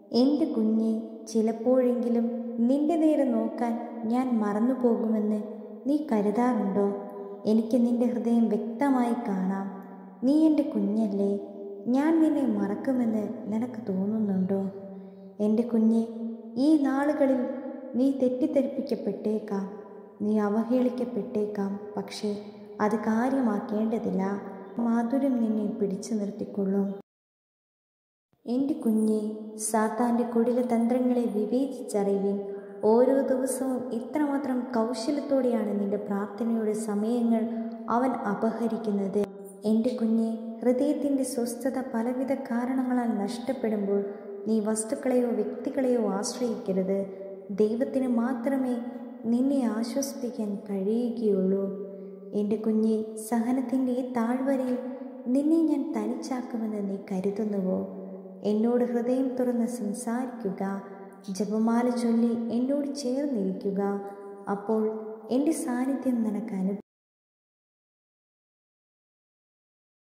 എൻ്റെ കുഞ്ഞെ ചിലപ്പോഴെങ്കിലും നിന്റെ നേരെ നോക്കാൻ ഞാൻ മറന്നു പോകുമെന്ന് നീ കരുതാറുണ്ടോ എനിക്ക് നിന്റെ ഹൃദയം വ്യക്തമായി കാണാം നീ എൻ്റെ കുഞ്ഞല്ലേ ഞാൻ നിന്നെ മറക്കുമെന്ന് നിനക്ക് തോന്നുന്നുണ്ടോ എൻ്റെ കുഞ്ഞെ ഈ നാളുകളിൽ നീ തെറ്റിദ്ധരിപ്പിക്കപ്പെട്ടേക്കാം നീ അവഹേളിക്കപ്പെട്ടേക്കാം പക്ഷേ അത് കാര്യമാക്കേണ്ടതില്ല മാധുര്യം നിന്നെ പിടിച്ചു നിർത്തിക്കൊള്ളും എൻ്റെ കുഞ്ഞെ സാത്താൻ്റെ കുടില തന്ത്രങ്ങളെ വിവേചിച്ചറിയുവിൻ ഓരോ ദിവസവും ഇത്രമാത്രം കൗശലത്തോടെയാണ് നിന്റെ പ്രാർത്ഥനയുടെ സമയങ്ങൾ അവൻ അപഹരിക്കുന്നത് എൻ്റെ കുഞ്ഞെ ഹൃദയത്തിൻ്റെ സ്വസ്ഥത പലവിധ കാരണങ്ങളാൽ നഷ്ടപ്പെടുമ്പോൾ നീ വസ്തുക്കളെയോ വ്യക്തികളെയോ ആശ്രയിക്കരുത് ദൈവത്തിന് മാത്രമേ നിന്നെ ആശ്വസിപ്പിക്കാൻ കഴിയുകയുള്ളൂ എൻ്റെ കുഞ്ഞെ സഹനത്തിൻ്റെ ഈ താഴ്വരയിൽ നിന്നെ ഞാൻ തനിച്ചാക്കുമെന്ന് നീ കരുതുന്നുവോ എന്നോട് ഹൃദയം തുറന്ന് സംസാരിക്കുക ജപമാല ചൊല്ലി എന്നോട് ചേർന്നിരിക്കുക അപ്പോൾ എൻ്റെ സാന്നിധ്യം നിനക്ക് അനു